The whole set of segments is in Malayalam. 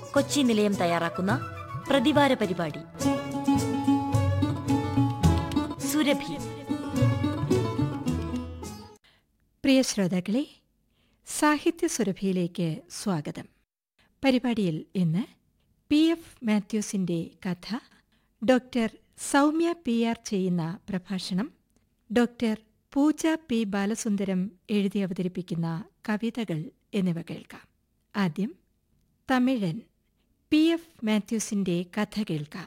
കൊച്ചി നിലയം തയ്യാറാക്കുന്ന പ്രതിവാര പരിപാടി സുരഭി പ്രിയ ശ്രോതാക്കളെ സാഹിത്യ സുരഭിയിലേക്ക് സ്വാഗതം പരിപാടിയിൽ ഇന്ന് പി എഫ് മാത്യൂസിന്റെ കഥ ഡോക്ടർ സൗമ്യ പി ആർ ചെയ്യുന്ന പ്രഭാഷണം ഡോക്ടർ പൂജ പി ബാലസുന്ദരം എഴുതി അവതരിപ്പിക്കുന്ന കവിതകൾ എന്നിവ കേൾക്കാം ആദ്യം തമിഴൻ പി എഫ് മാത്യൂസിന്റെ കഥ കേൾക്കാം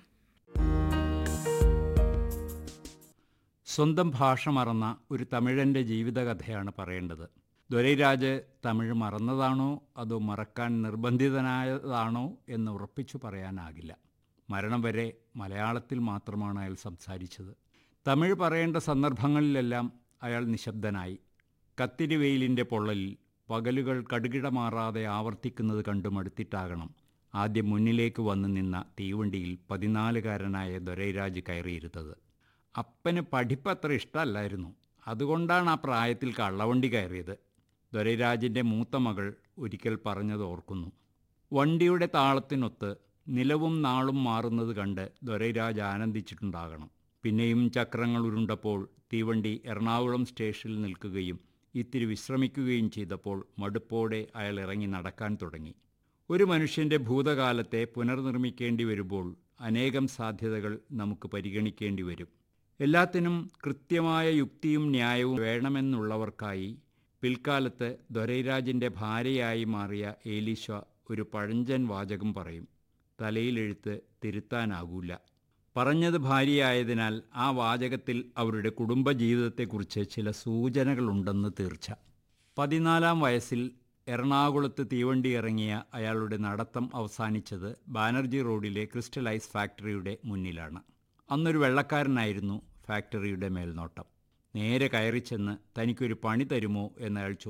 സ്വന്തം ഭാഷ മറന്ന ഒരു തമിഴൻ്റെ ജീവിതകഥയാണ് പറയേണ്ടത് ദൊരൈരാജ് തമിഴ് മറന്നതാണോ അതോ മറക്കാൻ നിർബന്ധിതനായതാണോ എന്ന് ഉറപ്പിച്ചു പറയാനാകില്ല മരണം വരെ മലയാളത്തിൽ മാത്രമാണ് അയാൾ സംസാരിച്ചത് തമിഴ് പറയേണ്ട സന്ദർഭങ്ങളിലെല്ലാം അയാൾ നിശബ്ദനായി കത്തിരി വെയിലിൻ്റെ പൊള്ളലിൽ പകലുകൾ കടുകിട മാറാതെ ആവർത്തിക്കുന്നത് കണ്ടു മടുത്തിട്ടാകണം ആദ്യം മുന്നിലേക്ക് വന്നു നിന്ന തീവണ്ടിയിൽ പതിനാലുകാരനായ ദൊരൈരാജ് കയറിയിരുന്നത് അപ്പന് പഠിപ്പത്ര ഇഷ്ടമല്ലായിരുന്നു അതുകൊണ്ടാണ് ആ പ്രായത്തിൽ കള്ളവണ്ടി കയറിയത് ദൊരൈരാജിൻ്റെ മൂത്ത മകൾ ഒരിക്കൽ പറഞ്ഞത് ഓർക്കുന്നു വണ്ടിയുടെ താളത്തിനൊത്ത് നിലവും നാളും മാറുന്നത് കണ്ട് ദൊരൈരാജ് ആനന്ദിച്ചിട്ടുണ്ടാകണം പിന്നെയും ചക്രങ്ങൾ ഉരുണ്ടപ്പോൾ തീവണ്ടി എറണാകുളം സ്റ്റേഷനിൽ നിൽക്കുകയും ഇത്തിരി വിശ്രമിക്കുകയും ചെയ്തപ്പോൾ മടുപ്പോടെ അയാൾ ഇറങ്ങി നടക്കാൻ തുടങ്ങി ഒരു മനുഷ്യൻ്റെ ഭൂതകാലത്തെ പുനർനിർമ്മിക്കേണ്ടി വരുമ്പോൾ അനേകം സാധ്യതകൾ നമുക്ക് പരിഗണിക്കേണ്ടി വരും എല്ലാത്തിനും കൃത്യമായ യുക്തിയും ന്യായവും വേണമെന്നുള്ളവർക്കായി പിൽക്കാലത്ത് ദൊരൈരാജിൻ്റെ ഭാര്യയായി മാറിയ ഏലീശ ഒരു പഴഞ്ചൻ വാചകം പറയും തലയിലെഴുത്ത് തിരുത്താനാകൂല പറഞ്ഞത് ഭാര്യയായതിനാൽ ആ വാചകത്തിൽ അവരുടെ കുടുംബജീവിതത്തെക്കുറിച്ച് ചില സൂചനകളുണ്ടെന്ന് തീർച്ച പതിനാലാം വയസ്സിൽ എറണാകുളത്ത് തീവണ്ടി ഇറങ്ങിയ അയാളുടെ നടത്തം അവസാനിച്ചത് ബാനർജി റോഡിലെ ക്രിസ്റ്റലൈസ് ഫാക്ടറിയുടെ മുന്നിലാണ് അന്നൊരു വെള്ളക്കാരനായിരുന്നു ഫാക്ടറിയുടെ മേൽനോട്ടം നേരെ കയറി ചെന്ന് തനിക്കൊരു പണി തരുമോ എന്നയാൾ